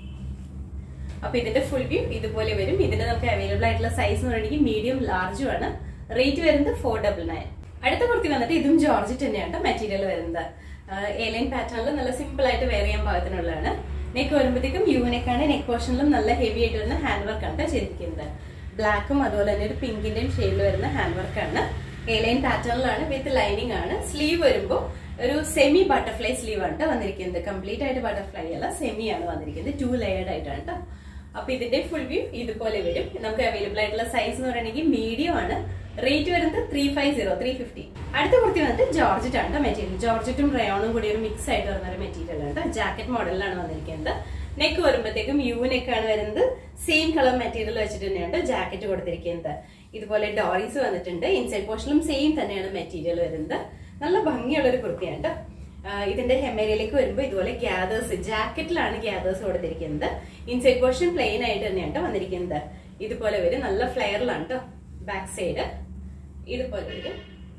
അപ്പൊ ഇതിന്റെ ഫുൾ വ്യൂ ഇതുപോലെ വരും ഇതിന്റെ നമുക്ക് അവൈലബിൾ ആയിട്ടുള്ള സൈസ് എന്ന് പറയുന്നത് മീഡിയം ലാർജും ആണ് റേറ്റ് വരുന്നത് ഫോർ ഡബിൾ നയൻ അടുത്ത കുർത്തി വന്നിട്ട് ഇതും ജോർജറ്റ് തന്നെയാണ് മെറ്റീരിയൽ വരുന്നത് ഏലൈൻ പാറ്റേണിൽ നല്ല സിമ്പിൾ ആയിട്ട് വെയർ ചെയ്യാൻ പാകത്തിനുള്ളതാണ് നെക്ക് വരുമ്പോഴത്തേക്കും യു നെക്കാണ് നെക്ക് പോർഷനിലും നല്ല ഹെവി ആയിട്ട് വരുന്ന ഹാൻഡ് വർക്ക് ആണ് ട്ടോ ചെയ്തിരിക്കുന്നത് ബ്ലാക്കും അതുപോലെ തന്നെ ഒരു പിങ്കിന്റെയും ഷെയ്ഡിൽ വരുന്ന ഹാൻഡ് വർക്ക് ആണ് ഏലൈൻ പാറ്റേണിലാണ് വിത്ത് ലൈനിങ് ആണ് സ്ലീവ് വരുമ്പോൾ ഒരു സെമി ബട്ടർഫ്ലൈ സ്ലീവ് ആണ് ട്ടോ വന്നിരിക്കുന്നത് കംപ്ലീറ്റ് ആയിട്ട് ബട്ടർഫ്ലൈ അല്ല സെമി ആണ് വന്നിരിക്കുന്നത് ടു ലെയർഡ് ആയിട്ടാണ് ട്ടോ അപ്പൊ ഇതിന്റെ ഫുൾ വ്യൂ ഇതുപോലെ വരും നമുക്ക് അവൈലബിൾ ആയിട്ടുള്ള സൈസ് എന്ന് പറയുകയാണെങ്കിൽ മീഡിയം ആണ് റേറ്റ് വരുന്നത് three five zero three fifty അടുത്ത കുർത്തി വന്നിട്ട് ജോർജറ്റ് ആണ് മെറ്റീരിയൽ ജോർജറ്റും റയോണും കൂടി ഒരു മിക്സ് ആയിട്ട് വരുന്ന ഒരു മെറ്റീരിയൽ ആണ് ജാക്കറ്റ് മോഡലിലാണ് വന്നിരിക്കുന്നത് നെക്ക് വരുമ്പോഴത്തേക്കും യു നെക്ക് ആണ് വരുന്നത് സെയിം കളർ മെറ്റീരിയൽ വെച്ചിട്ട് തന്നെയാണ് ജാക്കറ്റ് കൊടുത്തിരിക്കുന്നത് ഇതുപോലെ ഡോറീസ് വന്നിട്ടുണ്ട് ഇൻസൈഡ് പോർഷനിലും സെയിം തന്നെയാണ് മെറ്റീരിയൽ വരുന്നത് നല്ല ഭംഗിയുള്ള ഒരു കുർത്തിയാണ് ട്ടോ. ആ, ഇതിന്റെ ഹെമേരയിലേക്ക് വരുമ്പോൾ ഇതുപോലെ ഗ്യാദേഴ്സ് ജാക്കറ്റിലാണ് ഗ്യാദേഴ്സ് കൊടുത്തിരിക്കുന്നത് ഇൻസൈഡ് പോർഷൻ പ്ലെയിൻ ആയിട്ട് തന്നെയാണ് ട്ടോ വന്നിരിക്കുന്നത് ഇതുപോലെ വരും നല്ല ഫ്ലെയറിലാണ് കേട്ടോ ബാക്ക് സൈഡ് ഇതുപോലെ വരും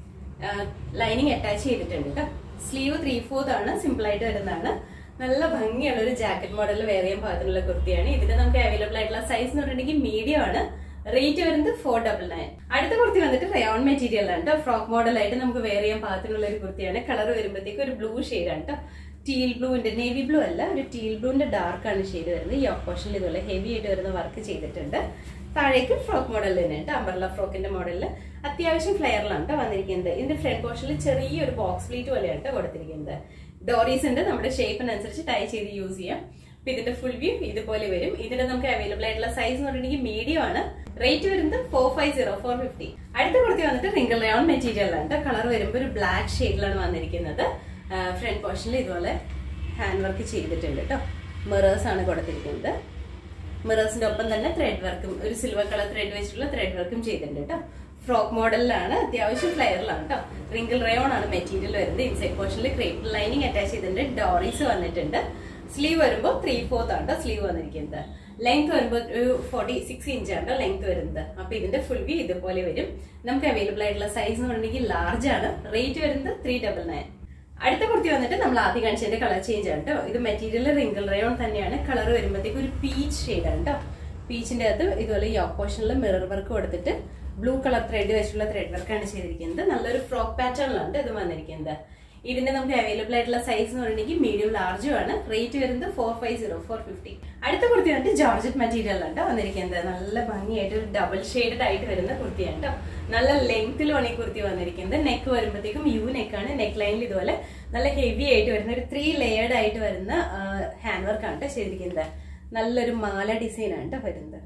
ലൈനിങ് അറ്റാച്ച് ചെയ്തിട്ടുണ്ട് കേട്ടോ സ്ലീവ് ത്രീ ഫോർത്ത് ആണ് സിമ്പിൾ ആയിട്ട് വരുന്നതാണ് നല്ല ഭംഗിയുള്ള ഒരു ജാക്കറ്റ് മോഡലിൽ വേറെ ചെയ്യാൻ പാകത്തിനുള്ള കുർത്തിയാണ് ഇതിന് നമുക്ക് അവൈലബിൾ ആയിട്ടുള്ള സൈസ് എന്ന് പറഞ്ഞിട്ടുണ്ടെങ്കിൽ മീഡിയം ആണ് റേറ്റ് വരുന്നത് ഫോർ ഡബിൾ നയൻ അടുത്ത കുർത്തി വന്നിട്ട് റയോൺ മെറ്റീരിയൽ ആണ് കേട്ടോ ഫ്രോക്ക് മോഡൽ ആയിട്ട് നമുക്ക് വേറെ ചെയ്യാൻ പാകത്തിനുള്ള ഒരു കുർത്തിയാണ് കളർ വരുമ്പോഴത്തേക്ക് ഒരു ബ്ലൂ ഷെയ്ഡ് ആണ് കേട്ടോ ടീൽ ബ്ലൂവിന്റെ നേവി ബ്ലൂ അല്ല ഒരു ടീൽ ബ്ലൂവിന്റെ ഡാർക്ക് ആണ് ഷെയ്ഡ് വരുന്നത് ഈ ഓപ്പോഷനിൽ ഇതുപോലെ ഹെവി ആയിട്ട് വരുന്ന വർക്ക് ചെയ്തിട്ടുണ്ട് താഴേക്ക് ഫ്രോക്ക് മോഡൽ തന്നെ ഉണ്ട് അംബർല ഫ്രോക്കിന്റെ മോഡലിൽ അത്യാവശ്യം ഫ്ലെയറിലാണ് കേട്ടോ വന്നിരിക്കുന്നത് ഇതിന്റെ ഫ്രണ്ട് പോർഷനിൽ ചെറിയൊരു ബോക്സ് പ്ലീറ്റ് പോലെയാണ് കേട്ടോ കൊടുത്തിരിക്കുന്നത് ഡോറീസ് ഉണ്ട് നമ്മുടെ ഷേപ്പിനനുസരിച്ച് ടൈ ചെയ്ത് യൂസ് ചെയ്യാം അപ്പൊ ഇതിന്റെ ഫുൾ വ്യൂ ഇതുപോലെ വരും ഇതിന്റെ നമുക്ക് അവൈലബിൾ ആയിട്ടുള്ള സൈസ് എന്ന് പറഞ്ഞിട്ടുണ്ടെങ്കിൽ മീഡിയം ആണ് റേറ്റ് വരുന്നത് four five zero four fifty അടുത്ത കുർത്തി വന്നിട്ട് റിംഗിൾ റയോൺ മെറ്റീരിയലാണ് കളർ വരുമ്പോൾ ഒരു ബ്ലാക്ക് ഷെയ്ഡിലാണ് വന്നിരിക്കുന്നത് ഫ്രണ്ട് പോർഷനിൽ ഇതുപോലെ ഹാൻഡ് വർക്ക് ചെയ്തിട്ടുണ്ട് കേട്ടോ മിറേഴ്സ് ആണ് കൊടുത്തിരിക്കുന്നത് മിറേഴ്സിന്റെ ഒപ്പം തന്നെ ത്രെഡ് വർക്കും ഒരു സിൽവർ കളർ ത്രെഡ് വെച്ചിട്ടുള്ള ത്രെഡ് വർക്കും ചെയ്തിട്ടുണ്ട് കേട്ടോ ഫ്രോക്ക് മോഡലിലാണ് അത്യാവശ്യം ഫ്ലെയറിലാണ് കേട്ടോ റിങ്കിൾ റയോൺ ആണ് മെറ്റീരിയൽ വരുന്നത് ഇൻസൈഡ് പോർഷനിൽ ക്രേപ്പ് ലൈനിങ് അറ്റാച്ച് ചെയ്തിട്ടുണ്ട് ഡോറീസ് വന്നിട്ടുണ്ട് സ്ലീവ് വരുമ്പോൾ ത്രീ ഫോർത്ത് ആണ് സ്ലീവ് വന്നിരിക്കുന്നത് ലെങ്ത് വരുമ്പോൾ ഒരു ഫോർട്ടി സിക്സ് ഇഞ്ച് ആണ് ലെങ്ത് വരുന്നത് അപ്പൊ ഇതിന്റെ ഫുൾ വ്യൂ ഇതുപോലെ വരും നമുക്ക് അവൈലബിൾ ആയിട്ടുള്ള സൈസ് എന്ന് പറഞ്ഞിട്ടുണ്ടെങ്കിൽ ലാർജ് ആണ് റേറ്റ് വരുന്നത് ത്രീ ഡബിൾ നയൻ അടുത്ത കുർത്തി വന്നിട്ട് നമ്മൾ ആദ്യം കാണിച്ചതിന്റെ കളർ ചേഞ്ച് ആണ് കേട്ടോ ഇത് മെറ്റീരിയൽ റിങ്കിൾ റയോൺ തന്നെയാണ് കളർ വരുമ്പോഴത്തേക്ക് ഒരു പീച്ച് ഷെയ്ഡ് ആണ് കേട്ടോ പീച്ചിന്റെ അകത്ത് ഇതുപോലെ ഈ ഓപ്പോഷനിൽ മിറർ വർക്ക് കൊടുത്തിട്ട് ബ്ലൂ കളർ ത്രെഡ് വെച്ചിട്ടുള്ള ത്രെഡ് വർക്കാണ് ചെയ്തിരിക്കുന്നത് നല്ലൊരു ഫ്രോക്ക് പാറ്റേണിലാണ് ഇത് വന്നിരിക്കുന്നത് ഇതിന്റെ നമുക്ക് അവൈലബിൾ ആയിട്ടുള്ള സൈസ് എന്ന് പറഞ്ഞിട്ടുണ്ടെങ്കിൽ മീഡിയം ലാർജും ആണ് റേറ്റ് വരുന്നത് four five zero four fifty അടുത്ത കുർത്തി വന്നിട്ട് ജോർജറ്റ് മെറ്റീരിയൽ ആണ് വന്നിരിക്കുന്നത് നല്ല ഭംഗിയായിട്ട് ഒരു ഡബിൾ ഷെയ്ഡഡ് ആയിട്ട് വരുന്ന കുർത്തിയാണ് കേട്ടോ നല്ല ലെങ്ത്തിലുമാണ് ഈ കുർത്തി വന്നിരിക്കുന്നത് നെക്ക് വരുമ്പോഴത്തേക്കും യു നെക്കാണ് നെക്ക് ലൈനിൽ ഇതുപോലെ നല്ല ഹെവി ആയിട്ട് വരുന്ന ഒരു ത്രീ ലെയർഡ് ആയിട്ട് വരുന്ന ഹാൻഡ് വർക്കാണ് കേട്ടോ ചെയ്തിരിക്കുന്നത് നല്ലൊരു മാല ഡിസൈൻ ആണ് കേട്ടോ വരുന്നത്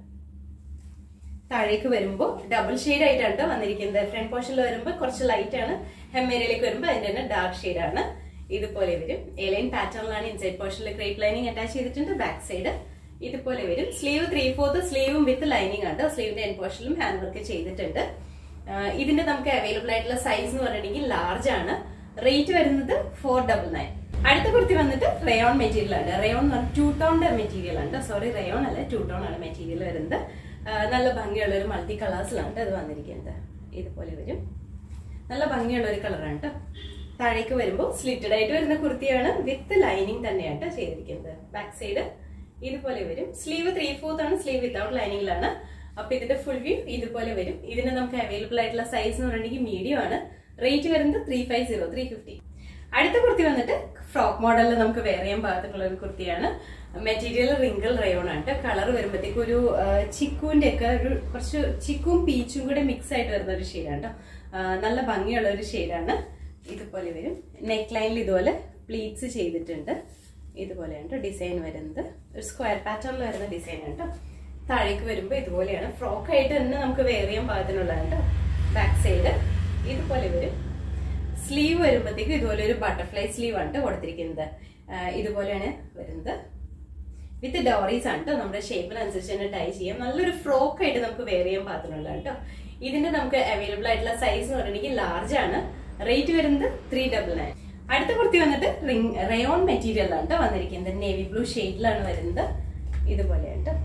താഴേക്ക് വരുമ്പോൾ ഡബിൾ ഷെയ്ഡ് ആയിട്ടാണ് ട്ടോ വന്നിരിക്കുന്നത് ഫ്രണ്ട് പോർഷനിൽ വരുമ്പോൾ കുറച്ച് ലൈറ്റ് ആണ് ഹെമ്മേരയിലേക്ക് വരുമ്പോൾ അതിന്റെ തന്നെ ഡാർക്ക് ഷെയ്ഡ് ആണ് ഇതുപോലെ വരും എലൈൻ പാറ്റേണിലാണ് ഇൻസൈഡ് പോർഷനിൽ ക്രേപ്പ് ലൈനിങ് അറ്റാച്ച് ചെയ്തിട്ടുണ്ട് ബാക്ക് സൈഡ് ഇതുപോലെ വരും സ്ലീവ് ത്രീ ഫോർത്ത് സ്ലീവും വിത്ത് ലൈനിങ് ആണ് സ്ലീവിന്റെ എൻ പോർഷനിലും ഹാൻഡ് വർക്ക് ചെയ്തിട്ടുണ്ട് ആ, ഇതിന്റെ നമുക്ക് അവൈലബിൾ ആയിട്ടുള്ള സൈസ് എന്ന് പറഞ്ഞിട്ടുണ്ടെങ്കിൽ ലാർജ് ആണ് റേറ്റ് വരുന്നത് ഫോർ ഡബിൾ നയൻ അടുത്ത കുർത്തി വന്നിട്ട് റയോൺ മെറ്റീരിയൽ ആണ് റയോൺ എന്ന് പറഞ്ഞാൽ ടൂ ടോണിന്റെ മെറ്റീരിയൽ ആണ് സോറി റയോൺ അല്ല ടൂ ടോൺ ആണ് മെറ്റീരിയൽ വരുന്നത് ആ, നല്ല ഭംഗിയുള്ള ഒരു മൾട്ടി കളേഴ്സിലാണ് അത് വന്നിരിക്കുന്നത് ഇതുപോലെ വരും നല്ല ഭംഗിയുള്ള ഒരു കളറാണ് കേട്ടോ താഴേക്ക് വരുമ്പോൾ സ്ലിറ്റഡ് ആയിട്ട് വരുന്ന കുർത്തിയാണ് വിത്ത് ലൈനിങ് തന്നെയാണ് ട്ടോ ചെയ്തിരിക്കുന്നത് ബാക്ക് സൈഡ് ഇതുപോലെ വരും സ്ലീവ് ത്രീ ഫോർത്ത് ആണ് സ്ലീവ് വിത്തൗട്ട് ലൈനിങ്ങിലാണ് അപ്പൊ ഇതിന്റെ ഫുൾ വ്യൂ ഇതുപോലെ വരും ഇതിന് നമുക്ക് അവൈലബിൾ ആയിട്ടുള്ള സൈസ് എന്ന് പറഞ്ഞിട്ടുണ്ടെങ്കിൽ മീഡിയം ആണ് റേറ്റ് വരുന്നത് three five zero three fifty അടുത്ത കുർത്തി വന്നിട്ട് ഫ്രോക്ക് മോഡലിൽ നമുക്ക് വേറെ ചെയ്യാൻ പാകത്തിനുള്ള ഒരു കുർത്തിയാണ് മെറ്റീരിയൽ റിങ്കിൾ റയോൺ ആണ് കളർ വരുമ്പോഴത്തേക്ക് ഒരു ആ, ചിക്കുവിന്റെ ഒക്കെ ഒരു കുറച്ച് ചിക്കും പീച്ചും കൂടെ മിക്സ് ആയിട്ട് വരുന്ന ഒരു ഷെയ്ഡാണ് കേട്ടോ നല്ല ഭംഗിയുള്ള ഒരു ഷെയ്ഡാണ് ഇതുപോലെ വരും നെക്ക് ലൈനിൽ ഇതുപോലെ പ്ലീറ്റ്സ് ചെയ്തിട്ടുണ്ട് ഇതുപോലെയാണ് കേട്ടോ ഡിസൈൻ വരുന്നത് ഒരു സ്ക്വയർ പാറ്റേണിൽ വരുന്ന ഡിസൈൻ ആണ് കേട്ടോ താഴേക്ക് വരുമ്പോൾ ഇതുപോലെയാണ് ഫ്രോക്ക് ആയിട്ട് തന്നെ നമുക്ക് വെയർ ചെയ്യാൻ പാകത്തിനുള്ളതാണ് കേട്ടോ ബാക്ക് സൈഡ് ഇതുപോലെ വരും സ്ലീവ് വരുമ്പോഴത്തേക്കും ഇതുപോലെ ഒരു ബട്ടർഫ്ലൈ സ്ലീവ് ആണ് ട്ടോ കൊടുത്തിരിക്കുന്നത് ആ, ഇതുപോലെയാണ് വരുന്നത് വിത്ത് ഡോറീസ് ആണ് കേട്ടോ നമ്മുടെ ഷേപ്പിനനുസരിച്ച് തന്നെ ടൈ ചെയ്യാം നല്ലൊരു ഫ്രോക്ക് ആയിട്ട് നമുക്ക് വെയർ ചെയ്യാൻ പാകത്തിനുള്ളതാണ് കേട്ടോ ഇതിന്റെ നമുക്ക് അവൈലബിൾ ആയിട്ടുള്ള സൈസ് എന്ന് പറഞ്ഞിട്ടുണ്ടെങ്കിൽ ലാർജ് ആണ് റേറ്റ് വരുന്നത് ത്രീ ഡബിൾ നയൻ അടുത്ത കുർത്തി വന്നിട്ട് റിങ് റയോൺ മെറ്റീരിയൽ ആണ് കേട്ടോ വന്നിരിക്കുന്നത് നേവി ബ്ലൂ ഷെയ്ഡിലാണ് വരുന്നത് ഇതുപോലെയാണ് ട്ടോ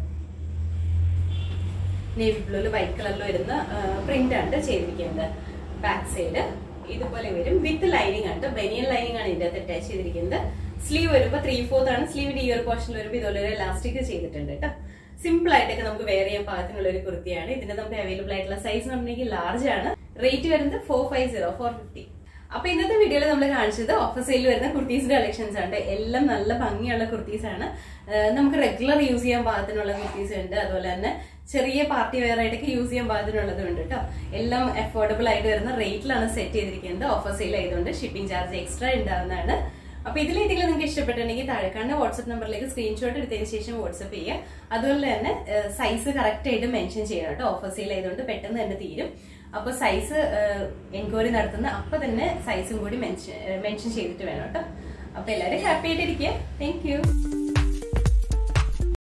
നേവി ബ്ലൂല് വൈറ്റ് കളറിൽ വരുന്ന പ്രിന്റ് ആണ് ട്ടോ ചെയ്തിരിക്കുന്നത് ബാക്ക് സൈഡ് ഇതുപോലെ വരും വിത്ത് ലൈനിങ് ആണ് ബനിയൻ ലൈനിങ് ആണ് ഇതിന്റെ അകത്ത് അറ്റാച്ച് ചെയ്തിരിക്കുന്നത് സ്ലീവ് വരുമ്പോൾ ത്രീ ഫോർത്ത് ആണ് സ്ലീവിന്റെ ഈ ഒരു പോർഷനിൽ വരുമ്പോൾ ഇതുപോലെ ഒരു ഇലാസ്റ്റിക് ചെയ്തിട്ടുണ്ട് കേട്ടോ സിമ്പിൾ ആയിട്ടൊക്കെ നമുക്ക് വെയർ ചെയ്യാൻ പാകത്തിനുള്ള ഒരു കുർത്തിയാണ് ഇതിന്റെ നമുക്ക് അവൈലബിൾ ആയിട്ടുള്ള സൈസ് എന്നുണ്ടെങ്കിൽ ലാർജ് ആണ് റേറ്റ് വരുന്നത് four five zero four fifty അപ്പൊ ഇന്നത്തെ വീഡിയോയിൽ നമ്മൾ കാണിച്ചത് ഓഫർ സെയിൽ വരുന്ന കുർത്തീസിന്റെ കളക്ഷൻസ് ആണ് എല്ലാം നല്ല ഭംഗിയുള്ള കുർത്തീസ് ആണ് ആഹ് നമുക്ക് റെഗുലർ യൂസ് ചെയ്യാൻ പാകത്തിനുള്ള കുർത്തീസ് ഉണ്ട് അതുപോലെ തന്നെ ചെറിയ പാർട്ടി വെയർ ആയിട്ടൊക്കെ യൂസ് ചെയ്യാൻ പാകത്തിനുള്ളതും ഉണ്ട് കേട്ടോ എല്ലാം അഫോർഡബിൾ ആയിട്ട് വരുന്ന റേറ്റിലാണ് സെറ്റ് ചെയ്തിരിക്കുന്നത് ഓഫർ സെയിൽ ആയതുകൊണ്ട് ഷിപ്പിംഗ് ചാർജ് എക്സ്ട്രാ ഉണ്ടാവുന്നതാണ് അപ്പൊ ഇതിലേതെങ്കിലും നിങ്ങൾക്ക് ഇഷ്ടപ്പെട്ടിട്ടുണ്ടെങ്കിൽ താഴെ കാണുന്ന വാട്സ്ആപ്പ് നമ്പറിലേക്ക് സ്ക്രീൻഷോട്ട് എടുത്തതിന് ശേഷം വാട്സ്ആപ്പ് ചെയ്യുക അതുപോലെ തന്നെ സൈസ് കറക്റ്റ് ആയിട്ട് മെൻഷൻ ചെയ്യണം കേട്ടോ ഓഫർ സെയിൽ ആയതുകൊണ്ട് പെട്ടെന്ന് തന്നെ തീരും അപ്പൊ സൈസ് എൻക്വയറി നടത്തുന്ന അപ്പൊ തന്നെ സൈസും കൂടി മെൻഷൻ മെൻഷൻ ചെയ്തിട്ട് വേണം കേട്ടോ അപ്പൊ എല്ലാവരും ഹാപ്പി ആയിട്ടിരിക്കുക താങ്ക് യു